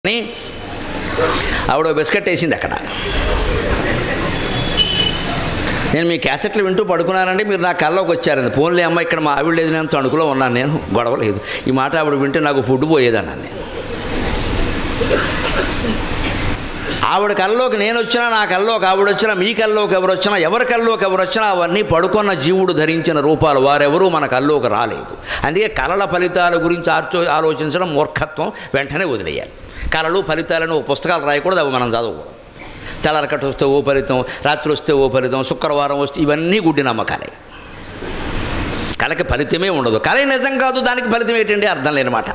అని ఆవిడ ఓ బిస్కెట్ వేసింది అక్కడ నేను మీ క్యాసెట్లు వింటూ పడుకున్నానండి మీరు నా కల్లోకి వచ్చారండి ఫోన్లే అమ్మ ఇక్కడ మా ఆవిడ లేదు నేను తణుకులో ఉన్నాను నేను గొడవ లేదు ఈ మాట ఆవిడ వింటే నాకు ఫుడ్ పోయేదన్నాను నేను ఆవిడ కల్లోకి నేను వచ్చినా నా కల్లోకి ఆవిడ వచ్చినా మీ కల్లోకి ఎవరు వచ్చినా ఎవరి కల్లోకి ఎవరు వచ్చినా అవన్నీ పడుకున్న జీవుడు ధరించిన రూపాలు వారెవరూ మన కల్లోకి రాలేదు అందుకే కళల ఫలితాల గురించి ఆర్చో ఆలోచించడం మూర్ఖత్వం వెంటనే వదిలేయాలి కళలు ఫలితాలను ఓ పుస్తకాలు రాయకూడదు అవి మనం చదవకూడదు తెల్లరకట్టు వస్తే ఓ ఫలితం రాత్రి వస్తే ఓ ఫలితం శుక్రవారం వస్తే ఇవన్నీ గుడ్డి నమ్మకాలే కళకి ఫలితమే ఉండదు కళ నిజం కాదు దానికి ఫలితం ఏంటండి అర్థం లేని మాట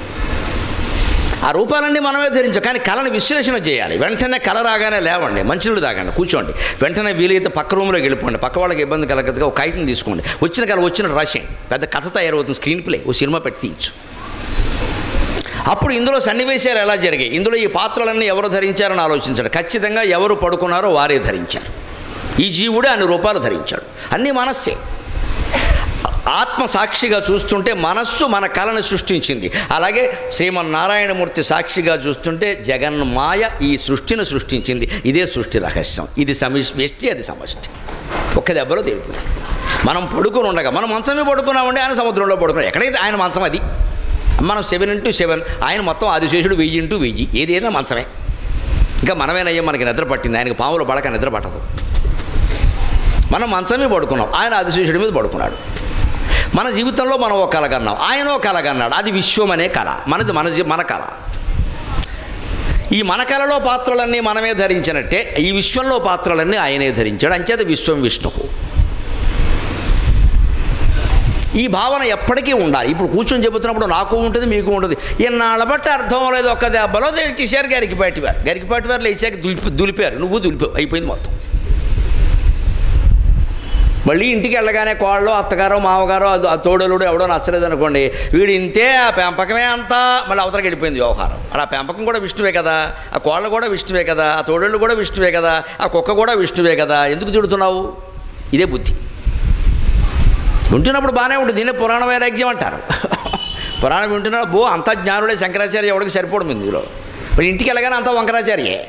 ఆ రూపాలన్నీ మనమే ధరించాం కానీ కళను విశ్లేషణ చేయాలి వెంటనే కళ రాగానే లేవండి మంచినీళ్ళు తాగండి కూర్చోండి వెంటనే వీలైతే పక్క రూమ్లోకి వెళ్ళిపోండి పక్క వాళ్ళకి ఇబ్బంది కలగదుగా ఒక కాగితం తీసుకోండి వచ్చిన కళ వచ్చినట్టు రాసేయండి పెద్ద కథ తయారవుతుంది స్క్రీన్ ప్లే ఓ సినిమా పెట్టి తీయచ్చు అప్పుడు ఇందులో సన్నివేశాలు ఎలా జరిగాయి ఇందులో ఈ పాత్రలన్నీ ఎవరు ధరించారని ఆలోచించాడు ఖచ్చితంగా ఎవరు పడుకున్నారో వారే ధరించారు ఈ జీవుడే అన్ని రూపాలు ధరించాడు అన్నీ మనస్సే ఆత్మ సాక్షిగా చూస్తుంటే మనస్సు మన కళను సృష్టించింది అలాగే శ్రీమన్నారాయణమూర్తి సాక్షిగా చూస్తుంటే జగన్మాయ ఈ సృష్టిని సృష్టించింది ఇదే సృష్టి రహస్యం ఇది సమిష్టి అది సమష్టి ఒక్క దెబ్బలో తెలిపింది మనం పడుకుని ఉండగా మనం మంచమే పడుకున్నామంటే ఆయన సముద్రంలో పడుకున్నాం ఎక్కడైతే ఆయన మంచం అది మనం సెవెన్ ఇంటూ సెవెన్ ఆయన మొత్తం ఆదిశేషుడు వెయ్యి ఇంటూ వెయ్యి ఏదైనా మంచమే ఇంకా మనమేనయ్యా మనకి నిద్ర పట్టింది ఆయనకి పాములు పడక నిద్ర పట్టదు మనం మంచమే పడుకున్నాం ఆయన ఆదిశేషుడి మీద పడుకున్నాడు మన జీవితంలో మనం ఒక కళ కన్నాం ఆయన ఒక కళ కన్నాడు అది విశ్వం అనే కళ మనది మన జీ- మన కళ ఈ మన కళలో పాత్రలన్నీ మనమే ధరించినట్టే ఈ విశ్వంలో పాత్రలన్నీ ఆయనే ధరించాడు అంచేత విశ్వం విష్ణువు ఈ భావన ఎప్పటికీ ఉండాలి ఇప్పుడు కూర్చొని చెబుతున్నప్పుడు నాకు ఉంటుంది మీకు ఉంటుంది ఎన్నాళ్ళ బట్టి అర్థం లేదు ఒక్క దెబ్బలో తెచ్చేసారు గరికిపాటి వారు గరికిపాటి వారు లేచాక దులిపి దులిపారు నువ్వు దులిపావు అయిపోయింది మొత్తం మళ్ళీ ఇంటికి వెళ్ళగానే కోళ్ళు అత్తగారో మామగారో అది- ఆ తోడలుడు ఎవడో నచ్చలేదు అనుకోండి వీడు ఇంతే ఆ పెంపకమే అంతా మళ్ళీ అవతలకి వెళ్ళిపోయింది వ్యవహారం మరి ఆ పెంపకం కూడా విష్ణువే కదా ఆ కోళ్ళ కూడా విష్ణువే కదా ఆ తోడళ్ళు కూడా విష్ణువే కదా ఆ కుక్క కూడా విష్ణువే కదా ఎందుకు తిడుతున్నావు ఇదే బుద్ధి వింటున్నప్పుడు బాగానే ఉంటుంది దీన్ని పురాణ వైరాగ్యం అంటారు పురాణం వింటున్నప్పుడు బో అంత జ్ఞానుడే శంకరాచార్య ఎవడికి సరిపోవడం ఇందులో మరి ఇంటికి వెళ్ళగానే అంతా వంకరాచార్యే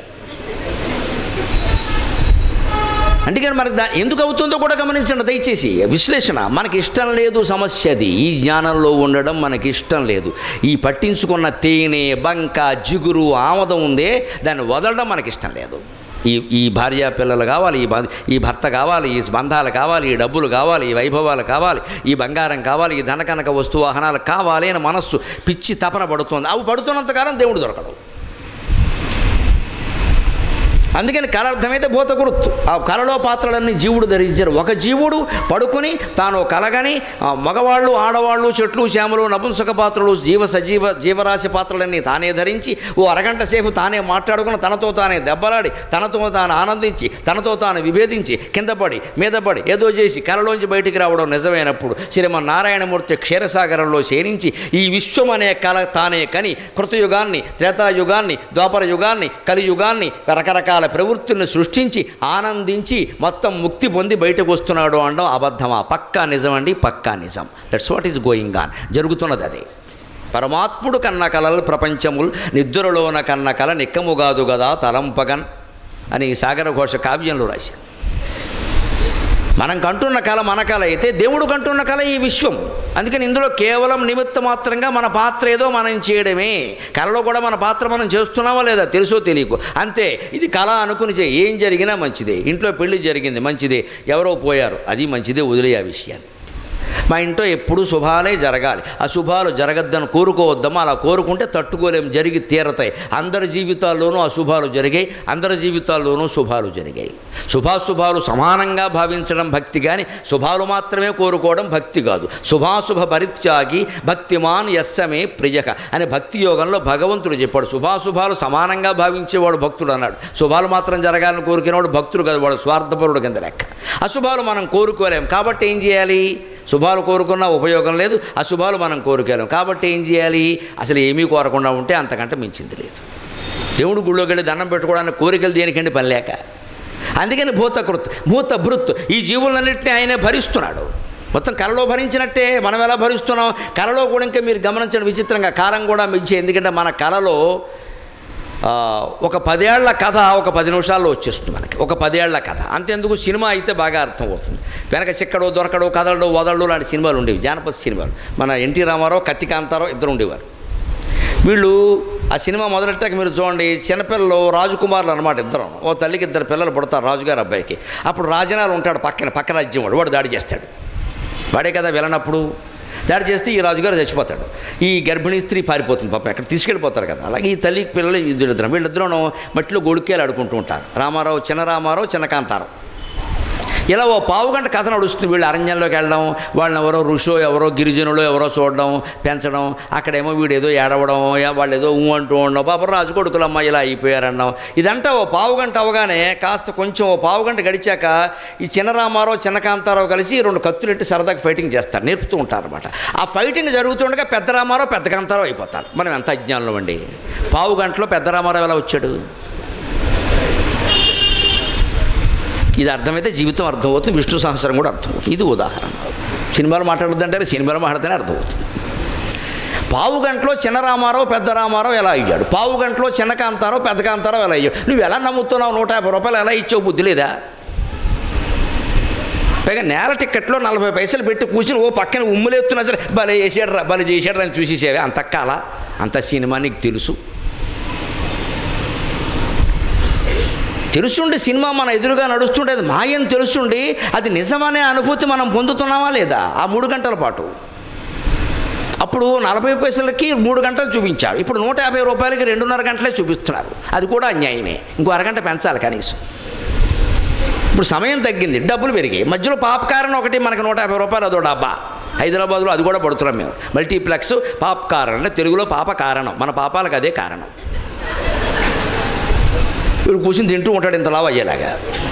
అందుకని మనకి దా ఎందుకు అవుతుందో కూడా గమనించండి దయచేసి విశ్లేషణ మనకి ఇష్టం లేదు సమస్య అది ఈ జ్ఞానంలో ఉండడం మనకి ఇష్టం లేదు ఈ పట్టించుకున్న తేనె బంక జిగురు ఆమదం ఉందే దాన్ని వదలడం మనకి ఇష్టం లేదు ఈ ఈ భార్య పిల్లలు కావాలి ఈ భ- ఈ భర్త కావాలి ఈ బంధాలు కావాలి ఈ డబ్బులు కావాలి ఈ వైభవాలు కావాలి ఈ బంగారం కావాలి ఈ ధనకనక వస్తు వాహనాలు కావాలి అని మనస్సు పిచ్చి తపన పడుతుంది అవి పడుతున్నంతకాలం దేవుడు దొరకడు అందుకని కళ అర్థమైతే భూత గుర్తు ఆ కళలో పాత్రలన్నీ జీవుడు ధరించారు ఒక జీవుడు పడుకుని తాను కలగని ఆ మగవాళ్ళు ఆడవాళ్ళు చెట్లు చేమలు నపుంసక పాత్రలు జీవ సజీవ జీవరాశి పాత్రలన్నీ తానే ధరించి ఓ అరగంట సేపు తానే మాట్లాడుకుని తనతో తానే దెబ్బలాడి తనతో తాను ఆనందించి తనతో తాను విభేదించి కింద పడి మీద పడి ఏదో చేసి కళలోంచి బయటికి రావడం నిజమైనప్పుడు శ్రీమన్నారాయణమూర్తి క్షీరసాగరంలో శయనించి ఈ విశ్వం అనే కళ తానే కని కృతయుగాన్ని త్రేతాయుగాన్ని ద్వాపర యుగాన్ని కలియుగాన్ని రకరకాల ప్రవృత్తులను సృష్టించి ఆనందించి మొత్తం ముక్తి పొంది బయటకు వస్తున్నాడు అనడం అబద్ధమా పక్కా నిజం అండి పక్కా నిజం that's what is going on జరుగుతున్నది అదే పరమాత్ముడు కన్న కలలు ప్రపంచములు నిద్రలోన కన్న కల నిక్కముగాదు గదా తలంపగన్ అని సాగర ఘోష కావ్యంలో రాశారు మనం కంటున్న కళ మన కళ అయితే దేవుడు కంటున్న కళ ఈ విశ్వం అందుకని ఇందులో కేవలం నిమిత్త మాత్రంగా మన పాత్ర ఏదో మనం చేయడమే కళలో కూడా మన పాత్ర మనం చేస్తున్నామా లేదా తెలుసో తెలియకు అంతే ఇది కళ అనుకుని చేయి ఏం జరిగినా మంచిదే ఇంట్లో పెళ్లి జరిగింది మంచిదే ఎవరో పోయారు అది మంచిదే వదిలే ఆ విషయాన్ని మా ఇంట్లో ఎప్పుడూ శుభాలే జరగాలి అశుభాలు జరగద్దని కోరుకోవద్దామా అలా కోరుకుంటే తట్టుకోలేం జరిగి తీరతాయి అందరి జీవితాల్లోనూ అశుభాలు జరిగాయి అందరి జీవితాల్లోనూ శుభాలు జరిగాయి శుభాశుభాలు సమానంగా భావించడం భక్తి కానీ శుభాలు మాత్రమే కోరుకోవడం భక్తి కాదు శుభాశుభ పరిత్యాగి భక్తిమాన్ యస్సమే ప్రియక అని భక్తి యోగంలో భగవంతుడు చెప్పాడు శుభాశుభాలు సమానంగా భావించేవాడు భక్తుడు అన్నాడు శుభాలు మాత్రం జరగాలని కోరుకునేవాడు భక్తుడు కాదు వాడు స్వార్థపరుడు కింద లెక్క అశుభాలు మనం కోరుకోలేం కాబట్టి ఏం చేయాలి శుభాలు కోరుకున్నా ఉపయోగం లేదు అశుభాలు మనం కోరుకోలేం కాబట్టి ఏం చేయాలి అసలు ఏమీ కోరకుండా ఉంటే అంతకంటే మించింది లేదు దేవుడు గుళ్ళోకి వెళ్ళి దండం పెట్టుకోవడానికి కోరికలు దేనికండి పని లేక అందుకని భూతకృత్ భూత భృత్ ఈ జీవులన్నింటినీ ఆయనే భరిస్తున్నాడు మొత్తం కళలో భరించినట్టే మనం ఎలా భరిస్తున్నాం కళలో కూడా ఇంకా మీరు గమనించండి విచిత్రంగా కాలం కూడా మించి ఎందుకంటే మన కళలో ఆ, ఒక పదేళ్ల కథ ఒక పది నిమిషాల్లో వచ్చేస్తుంది మనకి ఒక పదేళ్ల కథ అంతెందుకు సినిమా అయితే బాగా అర్థమవుతుంది వెనక చిక్కడో దొరకడో కదలడో వదలడో లాంటి సినిమాలు ఉండేవి జానపద సినిమాలు మన ఎన్టీ రామారావు కత్తి కాంతారావు ఇద్దరు ఉండేవారు వీళ్ళు ఆ సినిమా మొదలెట్టాక మీరు చూడండి చిన్నపిల్లలు రాజకుమారులు అనమాట ఇద్దరం ఓ తల్లికి ఇద్దరు పిల్లలు పుడతారు రాజుగారు అబ్బాయికి అప్పుడు రాజనాలు ఉంటాడు పక్కన పక్క రాజ్యం వాడు వాడు దాడి చేస్తాడు వాడే కదా వెళ్ళనప్పుడు దాడి చేస్తే ఈ రాజుగారు చచ్చిపోతాడు ఈ గర్భిణీ స్త్రీ పారిపోతుంది పాపం ఎక్కడ తీసుకెళ్ళిపోతారు కదా అలాగే ఈ తల్లి పిల్లలు వీళ్ళిద్దరం వీళ్ళిద్దరూ మట్టిలో గొడుకేలు ఆడుకుంటూ ఉంటారు రామారావు చిన్న రామారావు చిన్న కాంతారావు ఇలా ఓ పావు గంట కథ నడుస్తుంది వీళ్ళు అరణ్యంలోకి వెళ్ళడం వాళ్ళని ఎవరో ఋషో ఎవరో గిరిజనులు ఎవరో చూడడం పెంచడం అక్కడేమో వీడు ఏదో ఏడవడం యా వాళ్ళు ఏదో ఊ అంటూ ఉండడం పాప రాజు కొడుకులమ్మ ఇలా అయిపోయారన్నాం ఇదంతా ఓ పావు గంట అవగానే కాస్త కొంచెం ఓ పావు గంట గడిచాక ఈ చిన్న రామారావు చిన్న కాంతారావు కలిసి రెండు కత్తులు ఎట్టి సరదాగా ఫైటింగ్ చేస్తారు నేర్పుతూ ఉంటారు అనమాట ఆ ఫైటింగ్ జరుగుతుండగా పెద్ద రామారావు పెద్ద కాంతారావు అయిపోతారు మనం ఎంత అజ్ఞానంలో అండి పావు గంటలో పెద్ద రామారావు ఎలా వచ్చాడు ఇది అర్థమైతే జీవితం అర్థమవుతుంది విష్ణు సహస్రం కూడా అర్థమవుతుంది ఇది ఉదాహరణ సినిమాలు మాట్లాడుతుంటే సినిమాలు మాట్లాడితేనే అర్థమవుతుంది పావు గంటలో చిన్న రామారావు పెద్ద రామారావు ఎలా అయ్యాడు పావు గంటలో చిన్న కాంతారావు పెద్ద కాంతారావు ఎలా అయ్యాడు నువ్వు ఎలా నమ్ముతున్నావు నూట యాభై రూపాయలు ఎలా ఇచ్చావు బుద్ధి లేదా పైగా నేల టికెట్లో నలభై పైసలు పెట్టి కూర్చుని ఓ పక్కన ఉమ్ములేస్తున్నా సరే భలే చేసాడు భలే చేసాడు అని చూసేసేవే అంత కాల అంత సినిమా నీకు తెలుసు తెలుసుండి సినిమా మన ఎదురుగా నడుస్తుంటే అది మాయని తెలుసుండి అది నిజమనే అనుభూతి మనం పొందుతున్నామా లేదా ఆ మూడు గంటల పాటు అప్పుడు నలభై పైసలకి మూడు గంటలు చూపించారు ఇప్పుడు నూట యాభై రూపాయలకి రెండున్నర గంటలే చూపిస్తున్నారు అది కూడా అన్యాయమే ఇంకో అరగంట పెంచాలి కనీసం ఇప్పుడు సమయం తగ్గింది డబ్బులు పెరిగాయి మధ్యలో పాప్కార్న్ ఒకటి మనకి నూట యాభై రూపాయలు అదో డబ్బా హైదరాబాద్లో అది కూడా పడుతున్నాం మేము మల్టీప్లెక్స్ పాప్కార్న్ అంటే తెలుగులో పాప కారణం మన పాపాలకు అదే కారణం వీడు కూర్చుని తింటూ ఉంటాడు ఇంత లావు అయ్యేలాగా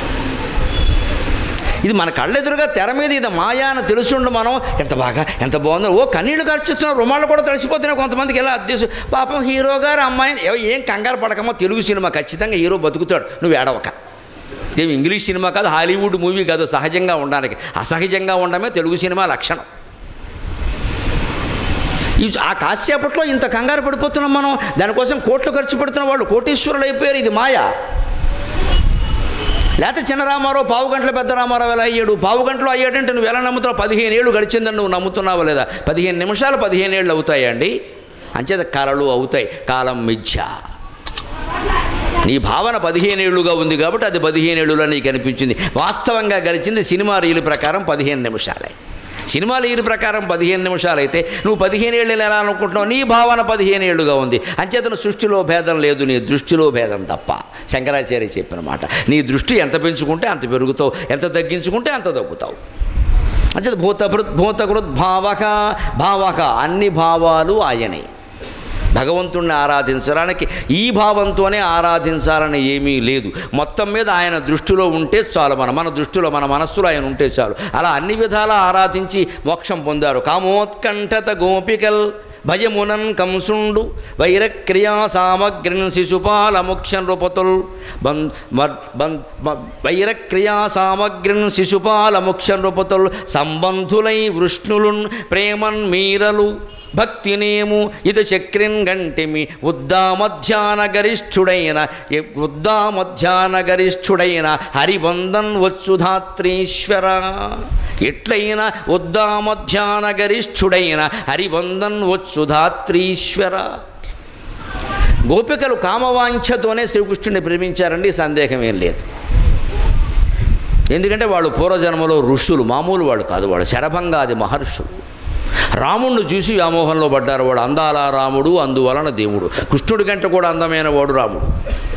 ఇది మన కళ్ళెదురుగా తెర మీద ఇది మాయా అని తెలుసుండు మనం ఎంత బాగా ఎంత బాగుందో ఓ కన్నీళ్లు ఖర్చుతున్నాం రుమాళ్ళు కూడా తడిసిపోతున్నాయి కొంతమందికి ఎలా అద్దెసు పాపం హీరో గారు అమ్మాయిని ఎవ- ఏం కంగారు పడకమో తెలుగు సినిమా ఖచ్చితంగా హీరో బతుకుతాడు నువ్వు ఏడవక ఇదేమి ఇంగ్లీష్ సినిమా కాదు హాలీవుడ్ మూవీ కాదు సహజంగా ఉండడానికి అసహజంగా ఉండడమే తెలుగు సినిమా లక్షణం ఈ ఆ కాసేపట్లో ఇంత కంగారు పడిపోతున్నాం మనం దానికోసం కోట్లు ఖర్చు పెడుతున్న వాళ్ళు కోటీశ్వరులు అయిపోయారు ఇది మాయ లేకపోతే చిన్న రామారావు పావు గంటల పెద్ద రామారావు ఎలా అయ్యాడు పావు గంటలో అయ్యాడంటే నువ్వు ఎలా నమ్ముతావు పదిహేను ఏళ్ళు గడిచిందని నువ్వు నమ్ముతున్నావా లేదా పదిహేను నిమిషాలు పదిహేను ఏళ్ళు అవుతాయండి అంచేత కళలు అవుతాయి కాలం మిథ్య నీ భావన పదిహేను ఏళ్ళుగా ఉంది కాబట్టి అది పదిహేను ఏళ్ళులా నీకు అనిపించింది వాస్తవంగా గడిచింది సినిమా రీలు ప్రకారం పదిహేను నిమిషాలే సినిమా రీలు ప్రకారం పదిహేను నిమిషాలు అయితే నువ్వు పదిహేను ఏళ్ళు ఎలా అనుకుంటున్నావు నీ భావన పదిహేను ఏళ్ళుగా ఉంది అంచేతను సృష్టిలో భేదం లేదు నీ దృష్టిలో భేదం తప్ప శంకరాచార్య చెప్పిన మాట నీ దృష్టి ఎంత పెంచుకుంటే అంత పెరుగుతావు ఎంత తగ్గించుకుంటే అంత తగ్గుతావు అంచేత భూతభృత్ భూతకృత్ భావక భావక అన్ని భావాలు ఆయనే భగవంతుణ్ణి ఆరాధించడానికి ఈ భావంతోనే ఆరాధించాలని ఏమీ లేదు మొత్తం మీద ఆయన దృష్టిలో ఉంటే చాలు మన మన దృష్టిలో మన మనస్సులో ఆయన ఉంటే చాలు అలా అన్ని విధాలా ఆరాధించి మోక్షం పొందారు కామోత్కంఠత గోపికల్ భయమునన్ కంసుండు వైరక్రియా సామగ్రిన్ శిశుపాల ముఖ్య నృపతుల్ బం మర్- బం- మ- వైరక్రియా సామగ్రిన్ శిశుపాల ముఖ్య నృపతుల్ సంబంధులై వృష్ణులున్ ప్రేమన్ మీరలు భక్తినేము ఇది చక్రిన్ గంటిమి ఉద్దామధ్యాన గరిష్ఠుడైన ఎ- ఉద్దామధ్యాన గరిష్ఠుడైన హరిబంధన్ వచ్చుధాత్రీశ్వర ఎట్లయిన ఉద్దామధ్యాన గరిష్ఠుడైన హరిబంధన్ వచ్చుధాత్రీశ్వర గోపికలు కామవాంఛతోనే శ్రీకృష్ణుని ప్రేమించారండి సందేహం ఏం లేదు ఎందుకంటే వాళ్ళు పూర్వజన్మలో ఋషులు మామూలు వాళ్ళు కాదు వాళ్ళు శరభంగాది మహర్షులు రాముణ్ణి చూసి వ్యామోహంలో పడ్డారు వాడు అందాల రాముడు అందువలన దేవుడు కృష్ణుడి కంటే కూడా అందమైన వాడు రాముడు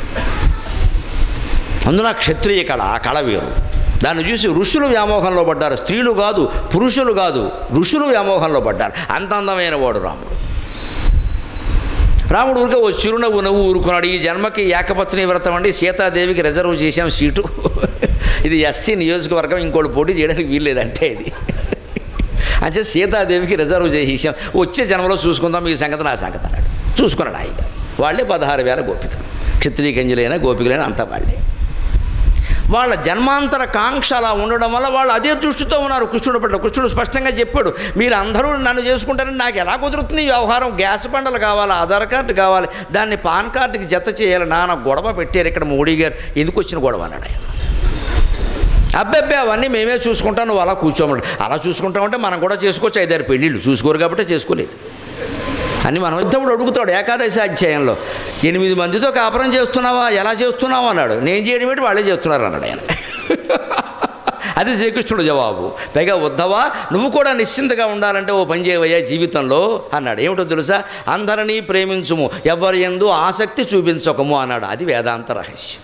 అందున క్షత్రియ కళ ఆ కళ వేరు దాన్ని చూసి ఋషులు వ్యామోహంలో పడ్డారు స్త్రీలు కాదు పురుషులు కాదు ఋషులు వ్యామోహంలో పడ్డారు అంత అందమైన వాడు రాముడు రాముడు ఊరికే ఓ చిరునవ్వు నవ్వు ఊరుకున్నాడు ఈ జన్మకి ఏకపత్ని వ్రతం అండి సీతాదేవికి రిజర్వ్ చేశాం సీటు ఇది ఎస్సీ నియోజకవర్గం ఇంకోటి పోటీ చేయడానికి వీల్లేదంటే ఇది అంటే సీతాదేవికి రిజర్వ్ చేసేసాం వచ్చే జన్మలో చూసుకుందాం ఈ సంగతి నా సంగతి అన్నాడు చూసుకున్నాడు ఆయన వాళ్ళే పదహారు వేల గోపికలు క్షత్రియ కంజులైన గోపికలైన అంతా వాళ్ళే వాళ్ళ జన్మాంతర కాంక్ష అలా ఉండడం వల్ల వాళ్ళు అదే దృష్టితో ఉన్నారు కృష్ణుడు పట్ల కృష్ణుడు స్పష్టంగా చెప్పాడు మీరు అందరూ నన్ను చేసుకుంటారని నాకు ఎలా కుదురుతుంది ఈ వ్యవహారం గ్యాస్ బండలు కావాలి ఆధార్ కార్డు కావాలి దాన్ని పాన్ కార్డుకి జత చేయాలి నాన్న గొడవ పెట్టారు ఇక్కడ మోడీ గారు ఎందుకు వచ్చిన గొడవ అన్నాడు ఆయన అబ్బాబ్బే అవన్నీ మేమే చూసుకుంటాం నువ్వు అలా కూర్చోమన్నాడు అలా చూసుకుంటామంటే మనం కూడా చేసుకోవచ్చు ఐదారు పెళ్ళిళ్ళు చూసుకోరు కాబట్టి చేసుకోలేదు అని మనం ఇద్దప్పుడు అడుగుతాడు ఏకాదశి అధ్యాయంలో ఎనిమిది మందితో కాపురం చేస్తున్నావా ఎలా చేస్తున్నావు అన్నాడు నేను చేయడం ఏంటి వాళ్ళే చేస్తున్నారు అన్నాడు ఆయన అది శ్రీకృష్ణుడు జవాబు పైగా ఉద్ధవా నువ్వు కూడా నిశ్చింతగా ఉండాలంటే ఓ పని చేయవయ్యా జీవితంలో అన్నాడు ఏమిటో తెలుసా అందరినీ ప్రేమించుము ఎవరి ఎందు ఆసక్తి చూపించకము అన్నాడు అది వేదాంత రహస్యం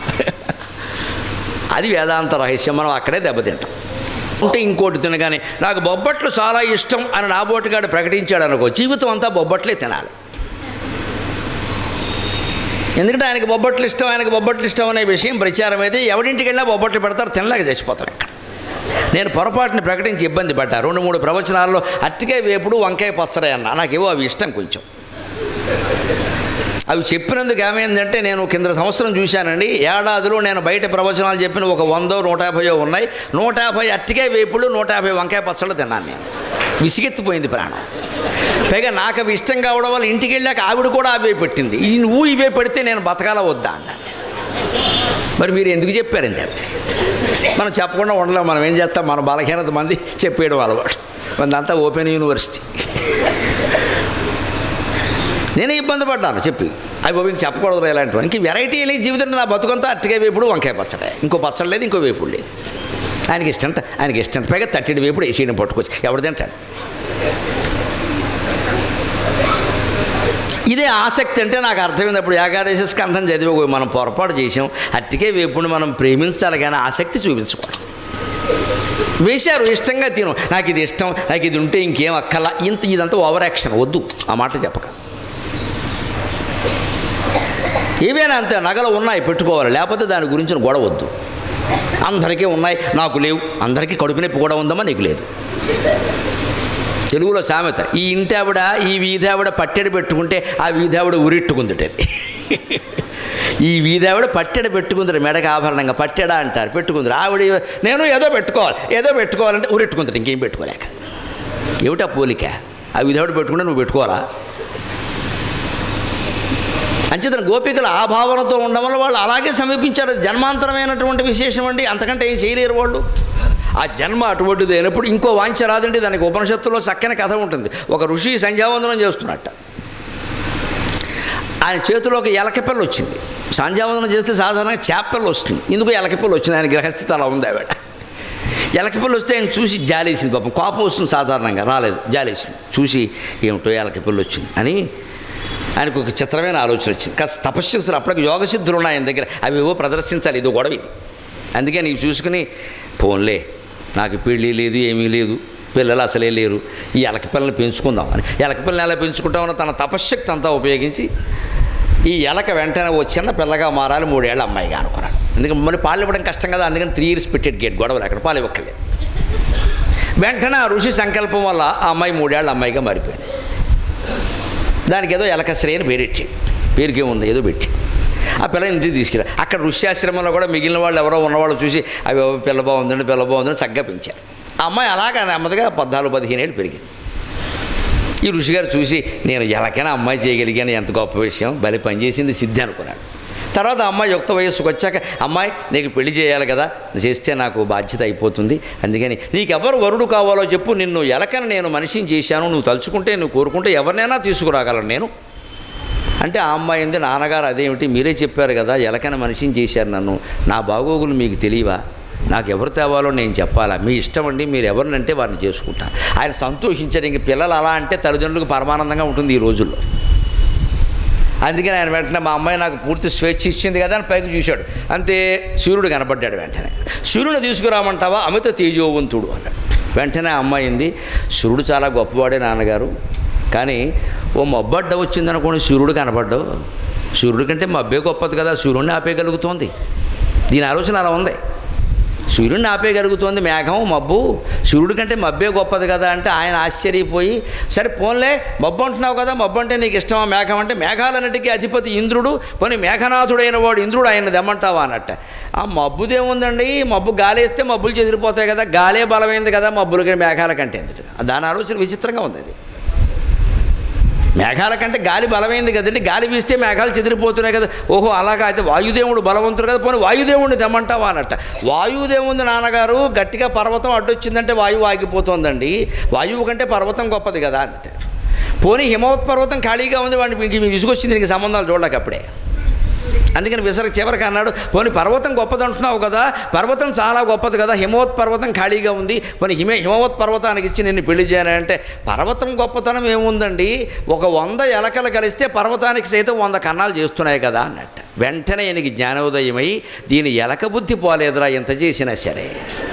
అది వేదాంత రహస్యం మనం అక్కడే దెబ్బతింటాం ఉంటే ఇంకోటి తినగానే నాకు బొబ్బట్లు చాలా ఇష్టం అని నాబోటిగాడు ప్రకటించాడు అనుకో జీవితం అంతా బొబ్బట్లే తినాలి ఎందుకంటే ఆయనకి బొబ్బట్లు ఇష్టం ఆయనకి బొబ్బట్లు ఇష్టం అనే విషయం ప్రచారం అయితే ఎవడింటికి వెళ్ళినా బొబ్బట్లు పెడతారు తినలేక చచ్చిపోతారు ఇక్కడ నేను పొరపాటుని ప్రకటించి ఇబ్బంది పడ్డా రెండు మూడు ప్రవచనాల్లో అట్టికాయ వేపుడు వంకాయ పచ్చడే అన్న నాకేవో అవి ఇష్టం కొంచెం అవి చెప్పినందుకు ఏమైందంటే నేను కింద సంవత్సరం చూశానండి ఏడాదిలో నేను బయట ప్రవచనాలు చెప్పిన ఒక వందో నూట యాభైయో ఉన్నాయి నూట యాభై అట్టికాయ వేపుడు నూట యాభై వంకాయ పచ్చళ్ళు తిన్నాను నేను విసిగెత్తిపోయింది ప్రాణం పైగా నాకు అవి ఇష్టం కావడం వల్ల ఇంటికి వెళ్ళాక ఆవిడ కూడా అవే పెట్టింది ఈ నువ్వు ఇవే పెడితే నేను బతకాలా వద్దా అన్నాను మరి మీరు ఎందుకు చెప్పారండి అవి మనం చెప్పకుండా ఉండలేం మనం ఏం చేస్తాం మన బలహీనత మంది చెప్పేయడం అలవాటు మందంతా ఓపెన్ యూనివర్సిటీ నేనే ఇబ్బంది పడ్డాను చెప్పి అవి బాబు ఇంక చెప్పకూడదు ఇలాంటివి ఇంక వెరైటీ లేదు జీవితంలో నా బతుకంతా అట్టిగా వేపుడు వంకాయ పచ్చడే ఇంకో పచ్చడి లేదు ఇంకో వేపుడు లేదు ఆయనకి ఇష్టంట ఆయనకి ఇష్టం పైగా తట్టిడి వేపుడు వేసేయడం పట్టుకొచ్చి ఎవడు తింటాడు ఇదే ఆసక్తి అంటే నాకు అర్థమైనప్పుడు ఏకాదశి స్కంధం చదివి మనం పొరపాటు చేసాం అట్టికే వేపుడు మనం ప్రేమించాలి కానీ ఆసక్తి చూపించకూడదు వేశారు ఇష్టంగా తిను నాకు ఇది ఇష్టం నాకు ఇది ఉంటే ఇంకేం అక్కల ఇంత ఇదంతా ఓవర్ యాక్షన్ వద్దు ఆ మాట చెప్పక ఏవైనా అంతే నగలు ఉన్నాయి పెట్టుకోవాలి లేకపోతే దాని గురించిన గొడవ వద్దు అందరికీ ఉన్నాయి నాకు లేవు అందరికీ కడుపు నొప్పి కూడా ఉందమ్మా నీకు లేదు తెలుగులో సామెత ఈ ఇంటి ఆవిడ ఈ వీధి ఆవిడ పట్టెడు పెట్టుకుంటే ఆ వీధి ఆవిడ ఉరిట్టుకుందిటది ఈ వీధి ఆవిడ పట్టెడ పెట్టుకుందరు మెడక ఆభరణంగా పట్టెడా అంటారు పెట్టుకుందరు ఆవిడ నేను ఏదో పెట్టుకోవాలి ఏదో పెట్టుకోవాలంటే ఉరిట్టుకుందరు ఇంకేం పెట్టుకోలేక ఏమిటా పోలిక ఆ వీధి ఆవిడ పెట్టుకుంటే నువ్వు పెట్టుకోవాలా అంచేతన గోపికలు ఆ భావనతో ఉండడం వల్ల వాళ్ళు అలాగే సమీపించారు అది జన్మాంతరమైనటువంటి విశేషం అండి అంతకంటే ఏం చేయలేరు వాళ్ళు ఆ జన్మ అటువంటిది అయినప్పుడు ఇంకో వాంఛ రాదండి దానికి ఉపనిషత్తులో చక్కని కథ ఉంటుంది ఒక ఋషి సంధ్యావందనం చేస్తున్నట్ట ఆయన చేతిలో ఒక ఎలకపిల్ల వచ్చింది సంధ్యావందనం చేస్తే సాధారణంగా చేపపిల్ల వస్తుంది ఇందుకు ఎలకపిల్ల వచ్చింది ఆయన గ్రహస్థితి అలా ఉంది ఆవిడ ఎలకపిల్ల వస్తే ఆయన చూసి జాలేసింది పాపం కోపం వస్తుంది సాధారణంగా రాలేదు జాలేసింది చూసి ఏమిటో ఎలకపిల్ల వచ్చింది అని ఆయనకు ఒక చిత్రమైన ఆలోచన వచ్చింది కాస్త తపస్సు అప్పటికి యోగ సిద్ధులు ఉన్నాయి ఆయన దగ్గర అవి ఏవో ప్రదర్శించాలి ఇది గొడవ ఇది అందుకే నీకు చూసుకుని పోన్లే నాకు పెళ్ళి లేదు ఏమీ లేదు పిల్లలు అసలే లేరు ఈ ఎలక పిల్లల్ని పెంచుకుందాం అని ఎలక పిల్లల్ని ఎలా పెంచుకుంటామని తన తపశ్శక్తి అంతా ఉపయోగించి ఈ ఎలక వెంటనే ఓ చిన్న పిల్లగా మారాలి మూడేళ్ళ అమ్మాయిగా అనుకున్నాడు ఎందుకంటే మళ్ళీ పాలు ఇవ్వడం కష్టం కదా అందుకని త్రీ ఇయర్స్ పెట్టేది గేట్ గొడవలు అక్కడ పాలు ఇవ్వక్కలేదు వెంటనే ఆ ఋషి సంకల్పం వల్ల ఆ అమ్మాయి మూడేళ్ళ అమ్మాయిగా మారిపోయింది దానికి ఏదో ఎలకశ్రీ అని పేరెట్టి పేరుకే ఉంది ఏదో పెట్టి ఆ పిల్ల ఇంటికి తీసుకెళ్ళారు అక్కడ ఋష్యాశ్రమంలో కూడా మిగిలిన వాళ్ళు ఎవరో ఉన్నవాళ్ళు చూసి అవి ఓ పిల్ల బాగుందండి పిల్ల బాగుందని చక్కగా పెంచారు ఆ అమ్మాయి అలాగా నెమ్మదిగా పద్నాలుగు పదిహేను ఏళ్ళు పెరిగింది ఈ ఋషిగారు చూసి నేను ఎలాగైనా అమ్మాయి చేయగలిగాను ఎంత గొప్ప విషయం భలే పనిచేసింది సిద్ధి అనుకున్నాడు తర్వాత ఆ అమ్మాయి యుక్త వయస్సుకు వచ్చాక అమ్మాయి నీకు పెళ్లి చేయాలి కదా చేస్తే నాకు బాధ్యత అయిపోతుంది అందుకని నీకెవరు వరుడు కావాలో చెప్పు నిన్ను ఎలకని నేను మనిషిని చేశాను నువ్వు తలుచుకుంటే నువ్వు కోరుకుంటే ఎవరినైనా తీసుకురాగలను నేను అంటే ఆ అమ్మాయి ఉంది నాన్నగారు అదేమిటి మీరే చెప్పారు కదా ఎలకన మనిషిని చేశారు నన్ను నా బాగోగులు మీకు తెలియవా నాకు ఎవరు తేవాలో నేను చెప్పాలా మీ ఇష్టం అండి మీరు ఎవరినంటే వారిని చేసుకుంటా ఆయన సంతోషించారు ఇంక పిల్లలు అలా అంటే తల్లిదండ్రులకు పరమానందంగా ఉంటుంది ఈ రోజుల్లో అందుకని ఆయన వెంటనే మా అమ్మాయి నాకు పూర్తి స్వేచ్ఛ ఇచ్చింది కదా అని పైకి చూశాడు అంతే సూర్యుడు కనపడ్డాడు వెంటనే సూర్యుని తీసుకురామంటావా అమిత తేజోవంతుడు అన్నాడు వెంటనే ఆ అమ్మాయి ఉంది సూర్యుడు చాలా గొప్పవాడే నాన్నగారు కానీ ఓ మబ్బడ్డ వచ్చిందనుకోండి సూర్యుడు కనపడ్డావు సూర్యుడి కంటే మబ్బే గొప్పది కదా సూర్యుడిని ఆపేయగలుగుతోంది దీని ఆలోచన అలా ఉంది సూర్యుడిని ఆపేయగలుగుతోంది మేఘం మబ్బు సూర్యుడి కంటే మబ్బే గొప్పది కదా అంటే ఆయన ఆశ్చర్యపోయి సరే పోన్లే మబ్బు అంటున్నావు కదా మబ్బు అంటే నీకు ఇష్టమా మేఘం అంటే మేఘాలన్నిటికీ అధిపతి ఇంద్రుడు పోనీ మేఘనాథుడైన వాడు ఇంద్రుడు ఆయన దమ్మంటావా అన్నట్ట ఆ మబ్బుదేముందండి మబ్బు గాలేస్తే మబ్బులు చెదిరిపోతాయి కదా గాలే బలమైంది కదా మబ్బులకి మేఘాల కంటే ఎందుకు దాని ఆలోచన విచిత్రంగా ఉంది అది మేఘాల కంటే గాలి బలమైంది కదండి గాలి వీస్తే మేఘాలు చెదిరిపోతున్నాయి కదా ఓహో అలాగా అయితే వాయుదేవుడు బలవంతుడు కదా పోనీ వాయుదేవుడిని తెమ్మంటావా అన్నట్ట వాయుదేవుంది నాన్నగారు గట్టిగా పర్వతం అడ్డొచ్చిందంటే వాయువు ఆగిపోతుందండి వాయువు కంటే పర్వతం గొప్పది కదా అన్నట్ట పోనీ హిమవత్ పర్వతం ఖాళీగా ఉంది వాడిని మీకు విసుగొచ్చింది నీకు సంబంధాలు చూడలేక అప్పుడే అందుకని విసర చివరికి అన్నాడు పోనీ పర్వతం గొప్పది అంటున్నావు కదా పర్వతం చాలా గొప్పది కదా హిమవత్ పర్వతం ఖాళీగా ఉంది పోనీ హిమే హిమవత్ పర్వతానికి ఇచ్చి నిన్ను పెళ్లి చేయాలంటే పర్వతం గొప్పతనం ఏముందండి ఒక వంద ఎలకలు కలిస్తే పర్వతానికి సైతం వంద కన్నాలు చేస్తున్నాయి కదా అన్నట్టు వెంటనే ఈయనకి జ్ఞానోదయమై దీని ఎలక బుద్ధి పోలేదురా ఇంత చేసినా సరే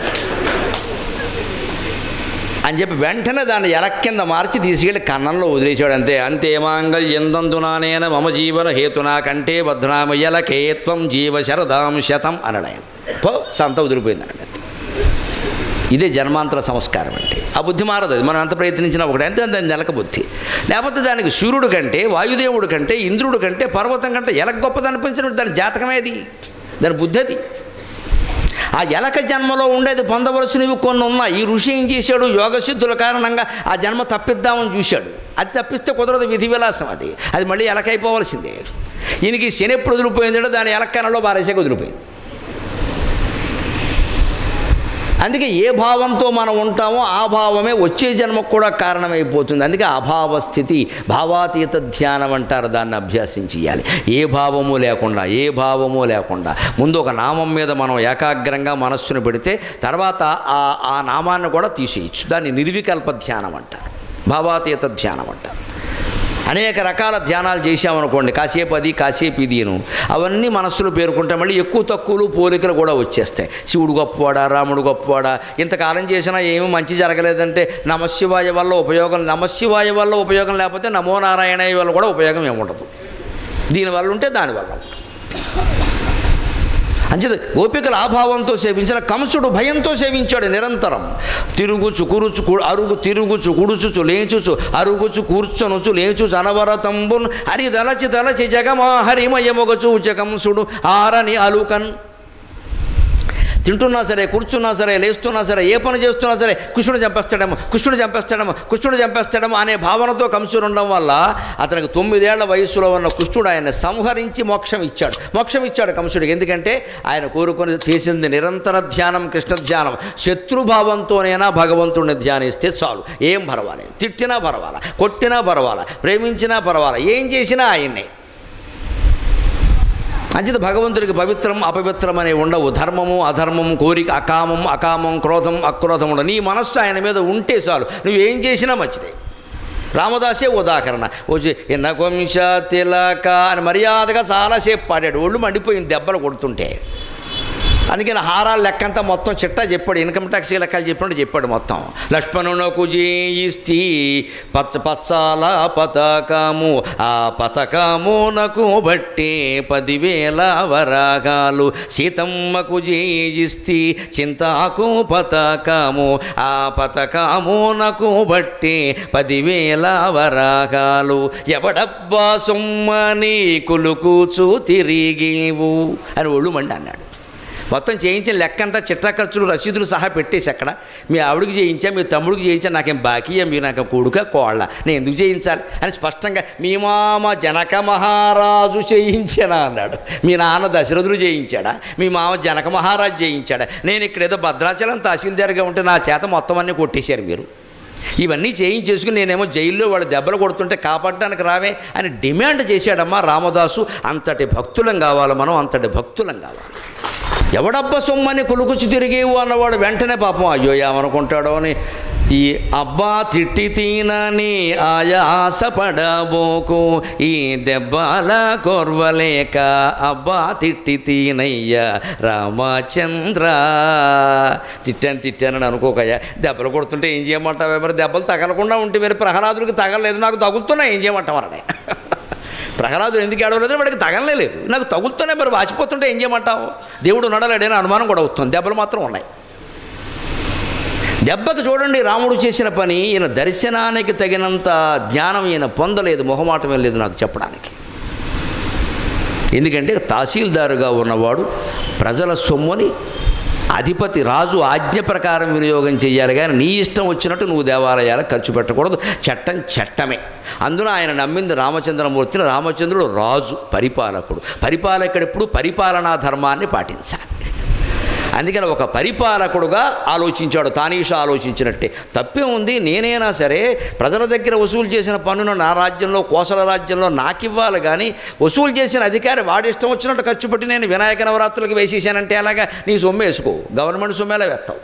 అని చెప్పి వెంటనే దాన్ని ఎలక్ కింద మార్చి తీసుకెళ్ళి కన్నంలో వదిలేశాడు అంతే అంతే మాంగళ్యందందునానేన మమ జీవన హేతునా కంటే బద్నామయ్యలకేత్వం జీవ శరదాం శతం అన్నాడు ఆయన పో సంత వదిలిపోయింది అన్నాడు అంతే. ఇదే జన్మాంతర సంస్కారం అంటే ఆ బుద్ధి మారదు అది మనం ఎంత ప్రయత్నించినా ఒకటి అంతే దాని నెలక బుద్ధి లేకపోతే దానికి సూర్యుడు కంటే వాయుదేవుడు కంటే ఇంద్రుడు కంటే పర్వతం కంటే ఎలక గొప్పది అనిపించిన దాని జాతకమేది దాని బుద్ధి అది ఆ ఎలక జన్మలో ఉండేది పొందవలసినవి కొన్ని ఉన్నాయి ఈ ఋషి ఏం చేశాడు యోగ సిద్ధుల కారణంగా ఆ జన్మ తప్పిద్దామని చూశాడు అది తప్పిస్తే కుదరదు విధి విలాసం అది అది మళ్ళీ ఎలకైపోవలసిందే ఈయనకి శని ఎప్పుడు వదిలిపోయిందో దాని ఎలక్కనలో బారేసాక వదిలిపోయింది అందుకే ఏ భావంతో మనం ఉంటామో ఆ భావమే వచ్చే జన్మకు కూడా కారణమైపోతుంది అందుకే అభావ స్థితి భావాతీత ధ్యానం అంటారు దాన్ని అభ్యాసం చేయాలి ఏ భావము లేకుండా ఏ భావము లేకుండా ముందు ఒక నామం మీద మనం ఏకాగ్రంగా మనస్సును పెడితే తర్వాత ఆ ఆ నామాన్ని కూడా తీసేయచ్చు దాన్ని నిర్వికల్ప ధ్యానం అంటారు భావాతీత ధ్యానం అంటారు అనేక రకాల ధ్యానాలు చేశామనుకోండి కాసేపు అది కాసేపు ఇదిను అవన్నీ మనస్సులో పేర్కొంటే మళ్ళీ ఎక్కువ తక్కువలు పోలికలు కూడా వచ్చేస్తాయి శివుడు గొప్పవాడా రాముడు గొప్పవాడా ఇంతకాలం చేసినా ఏమీ మంచి జరగలేదంటే నమశివాయ వల్ల ఉపయోగం నమశివాయ వల్ల ఉపయోగం లేకపోతే నమో నారాయణ వల్ల కూడా ఉపయోగం ఏముండదు దీనివల్ల ఉంటే దానివల్ల ఉంటుంది అంచేత గోపికల ఆభావంతో సేవించిన కంసుడు భయంతో సేవించాడు నిరంతరం తిరుగుచు కురుచు కు- అరుగు తిరుగుచు కుడుచుచు లేచుచు అరుగుచు కూర్చొనుచు లేచుచు అనవరతంబున్ హరి దలచి దలచి జగమా హరిమయమొగచు కంసుడు ఆరని అలుకన్ తింటున్నా సరే కూర్చున్నా సరే లేస్తున్నా సరే ఏ పని చేస్తున్నా సరే కృష్ణుడు చంపేస్తాడేమో కృష్ణుడు చంపేస్తాడేమో కృష్ణుడు చంపేస్తాడేమో అనే భావనతో కంసుడు ఉండడం వల్ల అతనికి తొమ్మిదేళ్ల వయస్సులో ఉన్న కృష్ణుడు ఆయన సంహరించి మోక్షం ఇచ్చాడు మోక్షం ఇచ్చాడు కంసుడికి ఎందుకంటే ఆయన కోరుకొని చేసింది నిరంతర ధ్యానం కృష్ణ ధ్యానం శత్రుభావంతోనైనా భగవంతుడిని ధ్యానిస్తే చాలు ఏం పర్వాలేదు తిట్టినా పర్వాలా కొట్టినా పర్వాలా ప్రేమించినా పర్వాలా ఏం చేసినా ఆయన్నే అంచేత భగవంతుడికి పవిత్రం అపవిత్రం అనే ఉండవు ధర్మము అధర్మం కోరిక అకామం అకామం క్రోధం అక్రోధం ఉండవు నీ మనస్సు ఆయన మీద ఉంటే చాలు నువ్వేం చేసినా మంచిదే రామదాసే ఉదాహరణ వచ్చి ఎన్న కొంశ తిలక అని మర్యాదగా చాలాసేపు పాడాడు ఒళ్ళు మండిపోయింది దెబ్బలు కొడుతుంటే అందుకని హారాల లెక్కంతా మొత్తం చిట్టా చెప్పాడు ఇన్కమ్ ట్యాక్స్ లెక్కలు చెప్పినట్టు చెప్పాడు మొత్తం లక్ష్మణునకు జేయిస్తి పచ్చ పచ్చాల పతకము ఆ పతకమునకు బట్టి పదివేల వరాగాలు సీతమ్మకు జేయిస్తి చింతాకు పతకము ఆ పతకమునకు బట్టి పదివేల వరాగాలు ఎవడబ్బా సొమ్మని కులుకూచు తిరిగేవు అని ఒళ్ళు మండి అన్నాడు మొత్తం చేయించిన లెక్కంతా చిట్టా ఖర్చులు రసీదులు సహా పెట్టేసి అక్కడ మీ ఆవిడకి చేయించా మీ తమ్ముడికి చేయించా నాకేం బాకీయా మీరు నాకు కొడుక కోళ్ళ నేను ఎందుకు చేయించాలి అని స్పష్టంగా మీ మామ జనక మహారాజు చేయించానా అన్నాడు మీ నాన్న దశరథుడు చేయించాడా మీ మామ జనక మహారాజు చేయించాడా నేను ఇక్కడ ఏదో భద్రాచలం తహసీల్దార్గా ఉంటే నా చేత మొత్తం అన్నీ కొట్టేశారు మీరు ఇవన్నీ చేయించేసుకుని నేనేమో జైల్లో వాళ్ళు దెబ్బలు కొడుతుంటే కాపాడడానికి రావే అని డిమాండ్ చేశాడమ్మా రామదాసు అంతటి భక్తులం కావాలి మనం అంతటి భక్తులం కావాలి ఎవడబ్బ సొమ్మని కొలుకుచి తిరిగేవు అన్నవాడు వెంటనే పాపం అయ్యో ఏమనుకుంటాడో అని ఈ అబ్బా తిట్టి తీనని ఆయాస పడబోకు ఈ దెబ్బల కొర్వలేక అబ్బా తిట్టి తీనయ్య రామచంద్ర తిట్టాను తిట్టానని అనుకోకయ్యా దెబ్బలు కొడుతుంటే ఏం చేయమంటావే మరి దెబ్బలు తగలకుండా ఉంటే మరి ప్రహ్లాదుడికి తగలలేదు నాకు తగులుతున్నా ఏం చేయమంటావు అన్నాడు ప్రహ్లాదుడు ఎందుకు ఏడవలేదు వాడికి తగలలేదు నాకు తగులుతూనే మరి వాచిపోతుంటే ఏం చేయమంటావు దేవుడు నడలేడని అనుమానం కూడా అవుతుంది దెబ్బలు మాత్రం ఉన్నాయి దెబ్బకు చూడండి రాముడు చేసిన పని ఈయన దర్శనానికి తగినంత జ్ఞానం ఈయన పొందలేదు మొహమాటం లేదు నాకు చెప్పడానికి ఎందుకంటే తహసీల్దారుగా ఉన్నవాడు ప్రజల సొమ్ముని అధిపతి రాజు ఆజ్ఞ ప్రకారం వినియోగం చేయాలి కానీ నీ ఇష్టం వచ్చినట్టు నువ్వు దేవాలయాలకు ఖర్చు పెట్టకూడదు చట్టం చట్టమే అందున ఆయన నమ్మింది రామచంద్రమూర్తిని రామచంద్రుడు రాజు పరిపాలకుడు పరిపాలకుడు ఎప్పుడు పరిపాలనా ధర్మాన్ని పాటించాలి అందుకని ఒక పరిపాలకుడుగా ఆలోచించాడు తానీషా ఆలోచించినట్టే తప్పే ఉంది నేనైనా సరే ప్రజల దగ్గర వసూలు చేసిన పన్నును నా రాజ్యంలో కోసల రాజ్యంలో నాకు ఇవ్వాలి కానీ వసూలు చేసిన అధికారి వాడి ఇష్టం వచ్చినట్టు ఖర్చు పెట్టి నేను వినాయక నవరాత్రులకు వేసేసానంటే అలాగా నీ సొమ్ము వేసుకో గవర్నమెంట్ సొమ్ము ఎలా వేస్తావు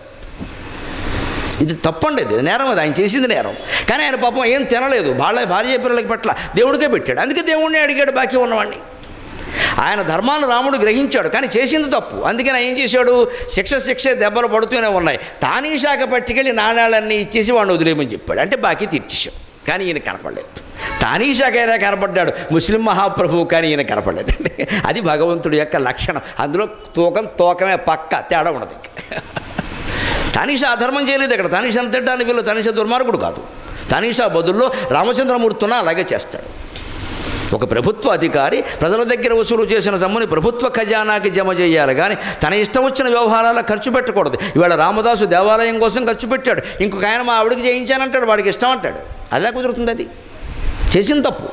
ఇది తప్పండి ఇది నేరం అది ఆయన చేసింది నేరం కానీ ఆయన పాపం ఏం తినలేదు భార్య భార్య పిల్లలకి పట్ల దేవుడికే పెట్టాడు అందుకే దేవుడిని అడిగాడు బాకీ ఉన్నవాడిని ఆయన ధర్మాన్ని రాముడు గ్రహించాడు కానీ చేసింది తప్పు అందుకని ఆయన ఏం చేశాడు శిక్ష శిక్ష దెబ్బలు పడుతూనే ఉన్నాయి తానీశాఖ పట్టుకెళ్ళి నాణాలన్నీ ఇచ్చేసి వాడిని వదిలేయమని చెప్పాడు అంటే బాకీ తీర్చేశాడు కానీ ఈయన కనపడలేదు తానీషాకి అయినా కనపడ్డాడు ముస్లిం మహాప్రభువు కానీ ఈయన కనపడలేదండి అది భగవంతుడి యొక్క లక్షణం అందులో తూకం తూకమే పక్క తేడా ఉండదు ఇంకా తానీషా అధర్మం చేయలేదు ఇక్కడ తానీషాను తిట్టడానికి వీళ్ళు తానీషా దుర్మార్గుడు కాదు తానీషా బదుల్లో రామచంద్రమూర్తిన అలాగే చేస్తాడు ఒక ప్రభుత్వ అధికారి ప్రజల దగ్గర వసూలు చేసిన సొమ్ముని ప్రభుత్వ ఖజానాకి జమ చేయాలి కానీ తన ఇష్టం వచ్చిన వ్యవహారాల ఖర్చు పెట్టకూడదు ఇవాళ రామదాసు దేవాలయం కోసం ఖర్చు పెట్టాడు ఇంకొక ఆయన మా ఆవిడకి చేయించానంటాడు వాడికి ఇష్టం అంటాడు అదే కుదురుతుంది అది చేసిన తప్పు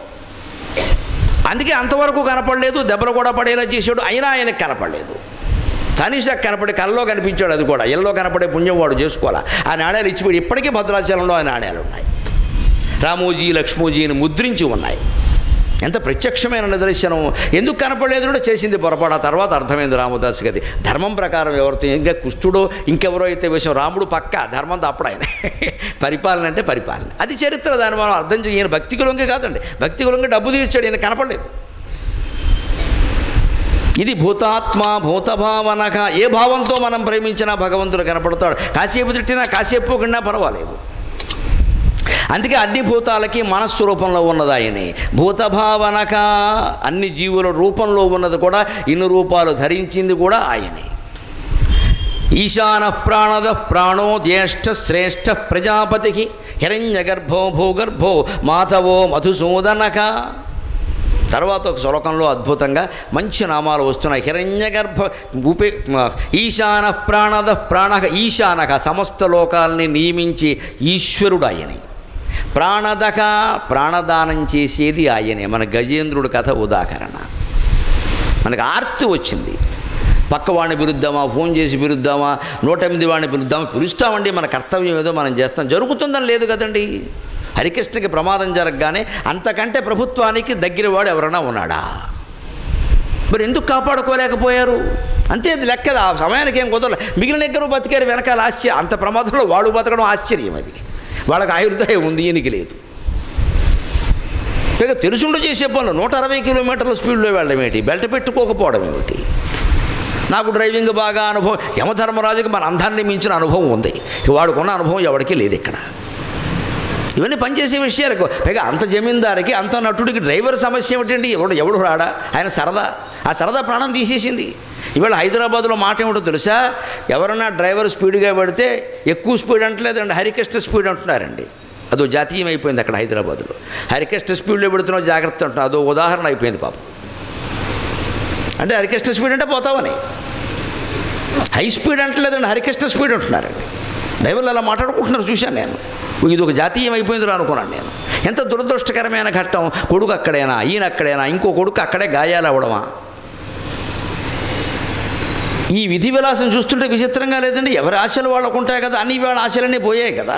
అందుకే అంతవరకు కనపడలేదు దెబ్బలు కూడా పడేలా చేశాడు అయినా ఆయనకు కనపడలేదు కనీస కనపడే కళ్ళలో కనిపించాడు అది కూడా ఇళ్ళలో కనపడే పుణ్యం వాడు చేసుకోవాలా ఆ నాణ్యాలు ఇచ్చిపోయి ఇప్పటికీ భద్రాచలంలో ఆ నాణ్యాలు ఉన్నాయి రామోజీ లక్ష్మోజీని ముద్రించి ఉన్నాయి ఎంత ప్రత్యక్షమైన నిదర్శనం ఎందుకు కనపడలేదు కూడా చేసింది పొరపాటు ఆ తర్వాత అర్థమైంది రామదాస్ గది ధర్మం ప్రకారం ఎవరితో ఇంకా కుష్టుడో ఇంకెవరో అయితే విషయం రాముడు పక్క ధర్మం తప్పుడు ఆయన పరిపాలన అంటే పరిపాలన అది చరిత్ర దాన్ని మనం అర్థం చేయ ఈయన భక్తి కులంగా కాదండి భక్తి కులంగా డబ్బు తీర్చాడు ఈయన కనపడలేదు ఇది భూతాత్మ భూతభావనక ఏ భావంతో మనం ప్రేమించినా భగవంతుడు కనపడతాడు కాసేపు తిట్టినా కాసేపు కన్నా పర్వాలేదు అందుకే అన్ని భూతాలకి మనస్వరూపంలో ఉన్నది ఆయనే భూతభావనక అన్ని జీవుల రూపంలో ఉన్నది కూడా ఇన్ని రూపాలు ధరించింది కూడా ఆయనే ఈశాన ప్రాణద ప్రాణో జ్యేష్ఠ శ్రేష్ఠ ప్రజాపతి హిరణ్యగర్భో భూగర్భో మాధవో మధుసూదనక తర్వాత ఒక శ్లోకంలో అద్భుతంగా మంచి నామాలు వస్తున్నాయి హిరణ్యగర్భ ఉపే ఈశాన ప్రాణద ప్రాణ ఈశానక సమస్త లోకాల్ని నియమించి ఈశ్వరుడు ఆయనే ప్రాణదక ప్రాణదానం చేసేది ఆయనే మన గజేంద్రుడి కథ ఉదాహరణ మనకు ఆర్తి వచ్చింది పక్క వాడిని పిలుద్దామా ఫోన్ చేసి పిలుద్దామా నూట ఎనిమిది వాడిని పిలుద్దామా పిలుస్తామండి మన కర్తవ్యం ఏదో మనం చేస్తాం జరుగుతుందని లేదు కదండి హరికృష్ణకి ప్రమాదం జరగగానే అంతకంటే ప్రభుత్వానికి దగ్గర వాడు ఎవరైనా ఉన్నాడా మరి ఎందుకు కాపాడుకోలేకపోయారు అంతే అది లెక్కది ఆ సమయానికి ఏం కుదరలే మిగిలిన దగ్గర బతికారు వెనకాల ఆశ్చర్యం అంత ప్రమాదంలో వాడు బతకడం ఆశ్చర్యం అది వాళ్ళకి ఆయుర్దాయం ఉంది ఈయనకి లేదు పైగా తెలుసుండు చేసే పనులు నూట అరవై కిలోమీటర్ల స్పీడ్లో వెళ్ళడం ఏంటి బెల్ట్ పెట్టుకోకపోవడం ఏమిటి నాకు డ్రైవింగ్ బాగా అనుభవం యమధర్మరాజుకి మన అందాన్ని మించిన అనుభవం ఉంది వాడుకున్న అనుభవం ఎవరికీ లేదు ఇక్కడ ఇవన్నీ పనిచేసే విషయాలకు పైగా అంత జమీందారికి అంత నటుడికి డ్రైవర్ సమస్య ఏమిటండి ఎవడు ఎవడు రాడా ఆయన సరదా ఆ సరదా ప్రాణం తీసేసింది ఇవాళ హైదరాబాద్లో మాట ఏమిటో తెలుసా ఎవరన్నా డ్రైవర్ స్పీడ్గా పెడితే ఎక్కువ స్పీడ్ అంటలేదండి హరికృష్ణ స్పీడ్ అంటున్నారండి అదో జాతీయం అయిపోయింది అక్కడ హైదరాబాద్లో హరికృష్ణ స్పీడ్లో పెడుతున్నావు జాగ్రత్త అంటున్నా అదో ఉదాహరణ అయిపోయింది పాపం అంటే హరికృష్ణ స్పీడ్ అంటే పోతావని హై స్పీడ్ అంటలేదండి హరికృష్ణ స్పీడ్ అంటున్నారండి డ్రైవర్లు అలా మాట్లాడుకుంటున్నారు చూశాను నేను ఇది ఒక జాతీయం అయిపోయిందిరా అనుకున్నాను నేను ఎంత దురదృష్టకరమైన ఘట్టం కొడుకు అక్కడేనా ఈయన అక్కడేనా ఇంకో కొడుకు అక్కడే గాయాలు అవ్వడమా ఈ విధి విలాసం చూస్తుంటే విచిత్రంగా లేదండి ఎవరి ఆశలు వాళ్ళకు ఉంటాయి కదా అన్ని వాళ్ళ ఆశలన్నీ పోయాయి కదా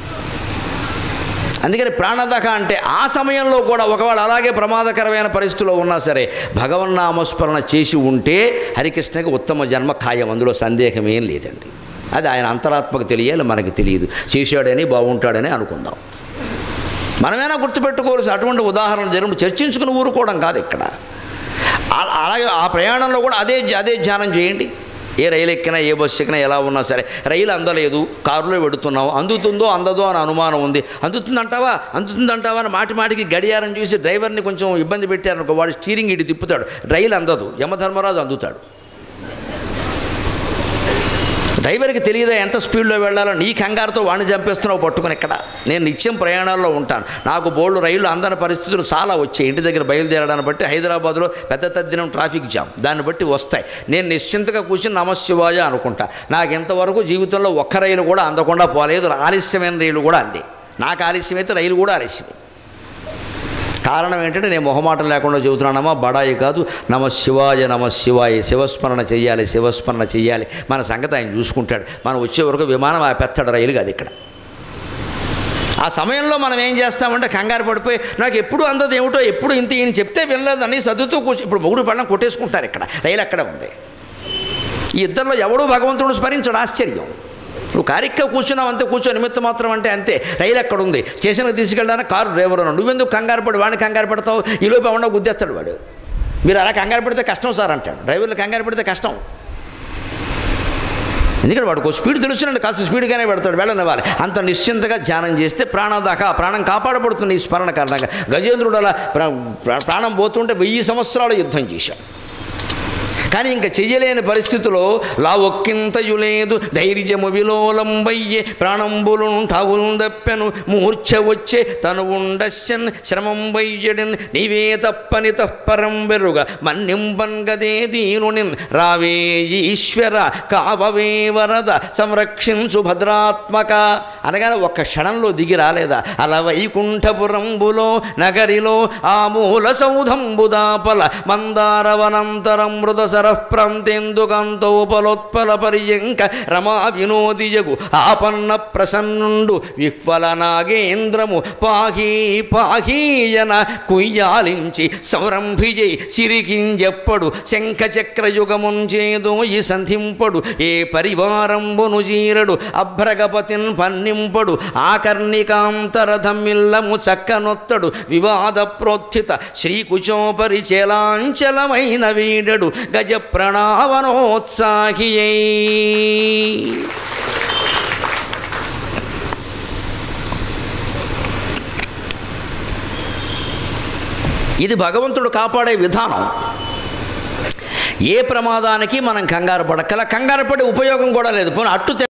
అందుకని ప్రాణదక అంటే ఆ సమయంలో కూడా ఒకవేళ అలాగే ప్రమాదకరమైన పరిస్థితిలో ఉన్నా సరే భగవన్నామస్మరణ చేసి ఉంటే హరికృష్ణకి ఉత్తమ జన్మ ఖాయం అందులో సందేహం ఏం లేదండి అది ఆయన అంతరాత్మకు తెలియాలి మనకు తెలియదు చేశాడని బాగుంటాడని అనుకుందాం మనమైనా గుర్తుపెట్టుకోవాల్సి అటువంటి ఉదాహరణ జరిగినప్పుడు చర్చించుకుని ఊరుకోవడం కాదు ఇక్కడ ఆ- అలాగే ఆ ప్రయాణంలో కూడా అదే అదే ధ్యానం చేయండి ఏ రైలు ఎక్కినా ఏ బస్సు ఎక్కినా ఎలా ఉన్నా సరే రైలు అందలేదు కారులో పెడుతున్నావు అందుతుందో అందదో అని అనుమానం ఉంది అందుతుందంటావా అందుతుందంటావా అని మాటి మాటికి గడియారం చూసి డ్రైవర్ని కొంచెం ఇబ్బంది పెట్టారనుకో వాడు స్టీరింగ్ ఇటు తిప్పుతాడు రైలు అందదు యమధర్మరాజు అందుతాడు డ్రైవర్కి తెలియదా ఎంత స్పీడ్లో వెళ్ళాలో నీ కంగారుతో వాడిని చంపేస్తున్నావు పట్టుకుని ఇక్కడ నేను నిత్యం ప్రయాణాల్లో ఉంటాను నాకు బోర్డు రైళ్లు అందని పరిస్థితులు చాలా వచ్చాయి ఇంటి దగ్గర బయలుదేరడాన్ని బట్టి హైదరాబాద్లో పెద్ద తద్దినం ట్రాఫిక్ జామ్ దాన్ని బట్టి వస్తాయి నేను నిశ్చింతగా కూర్చుని నమశివాయ అనుకుంటా నాకు ఇంతవరకు జీవితంలో ఒక్క రైలు కూడా అందకుండా పోలేదు ఆలస్యమైన రైలు కూడా అంది నాకు ఆలస్యం అయితే రైలు కూడా ఆలస్యమే కారణం ఏంటంటే నేను మొహమాటం లేకుండా చెబుతున్నానమ్మా బడాయి కాదు నమ శివాయ నమ శివాయ శివస్మరణ చెయ్యాలి శివస్మరణ చెయ్యాలి మన సంగతి ఆయన చూసుకుంటాడు మనం వచ్చే వరకు విమానం ఆ పెత్తడ రైలు కాదు ఇక్కడ ఆ సమయంలో మనం ఏం చేస్తామంటే కంగారు పడిపోయి నాకు ఎప్పుడు అందదు ఏమిటో ఎప్పుడు ఇంత ఈయన చెప్తే వినలేదని సర్దుతూ కూర్చో ఇప్పుడు మొగుడు పళ్ళం కొట్టేసుకుంటారు ఇక్కడ రైలు అక్కడ ఉంది ఈ ఇద్దరిలో ఎవడూ భగవంతుడు స్మరించడు ఆశ్చర్యం నువ్వు కారిక్క కూర్చున్నావు అంతే కూర్చో నిమిత్తం మాత్రం అంటే అంతే రైలు ఎక్కడ ఉంది స్టేషన్కి తీసుకెళ్ళడానికి కారు డ్రైవర్ ఉన్నాడు నువ్వెందుకు కంగారు పడి వాడిని కంగారు పడతావు ఈ లోపు ఏమన్నా గుద్దేస్తాడు వాడు మీరు అలా కంగారు పడితే కష్టం సార్ అంటాడు డ్రైవర్లు కంగారు పడితే కష్టం ఎందుకంటే వాడికి స్పీడ్ తెలుసునండి కాస్త స్పీడ్గానే పెడతాడు వెళ్ళనివ్వాలి అంత నిశ్చింతగా ధ్యానం చేస్తే ప్రాణం దాకా ప్రాణం కాపాడబడుతుంది ఈ స్మరణ కారణంగా గజేంద్రుడు అలా ప్రా- ప్రా- ప్రాణం పోతుంటే వెయ్యి సంవత్సరాలు యుద్ధం చేశాడు కానీ ఇంకా చెయ్యలేని పరిస్థితిలో లావొక్కింతయు లేదు ధైర్యము విలోలంబయ్యే ప్రాణంబులు ఠావులు దప్పెను మూర్ఛ వచ్చే తను ఉండశ్చన్ శ్రమం వయ్యడిన్ నీవే తప్పని తప్పరం బెరుగ మన్నింపన్గదే దీనునిన్ రావే ఈశ్వర కావవే వరద సంరక్షించు భద్రాత్మక అనగానే ఒక్క క్షణంలో దిగి రాలేదా అలా వైకుంఠపురంబులో నగరిలో ఆ మూల సౌధంబుదాపల మందారవనంతరం మృద సరఃప్రంతేందుకంతోపలోత్పల పర్యంక రమా వినోదియగు ఆపన్న ప్రసన్నుండు విహ్వల నాగేంద్రము పాహీ పాహీయన కుయ్యాలించి సంరంభిజై సిరికింజెప్పడు శంఖ చక్రయుగముంచేదో ఈ సంధింపడు ఏ పరివారంబును జీరడు అభ్రగపతిన్ పన్నింపడు ఆకర్ణికాంతరథమిల్లము చక్కనొత్తడు వివాద ప్రోత్థిత శ్రీకుచోపరి చేలాంచలమైన వీడడు గజ ప్రణావనోత్సాహియై ఇది భగవంతుడు కాపాడే విధానం ఏ ప్రమాదానికి మనం కంగారు పడక్కల కంగారు పడే ఉపయోగం కూడా లేదు పోనీ అట్టు